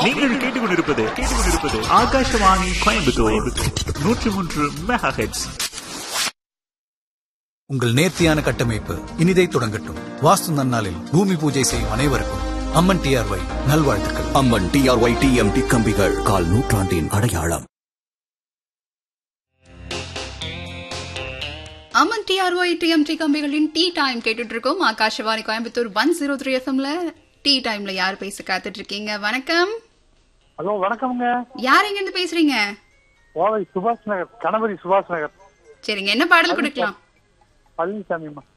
நீங்கள் கேட்டுக்கொண்டிருப்பது கேட்டுக்கொண்டிருப்பது ஆகாஷவாணி கோயம்புத்தூர் நூற்றி மூன்று மெகா ஹெட்ஸ் உங்கள் நேர்த்தியான கட்டமைப்பு இனிதை தொடங்கட்டும் வாஸ்து நன்னாளில் பூமி பூஜை செய்யும் அனைவருக்கும் அம்மன் டிஆர்ஒய் நல்வாழ்த்துக்கள் அம்மன் டிஆர்ஒய் டிஎம்டி கம்பிகள் கால் நூற்றாண்டின் அடையாளம் அம்மன் டிஆர்ஒய் டிஎம்டி கம்பிகளின் டீ டைம் கேட்டுட்டு இருக்கோம் Akashvani Coimbatore one zero three எஃப்எம்ல டீ டைம்ல யார் பேச காத்துட்டு இருக்கீங்க வணக்கம் ஹலோ வணக்கம்ங்க யார் எங்க இருந்து பேசுறீங்க கோவை சுபாஷ் நகர் கணபதி சுபாஷ் நகர் சரிங்க என்ன பாடல் கொடுக்கலாம் பழனிசாமிம்மா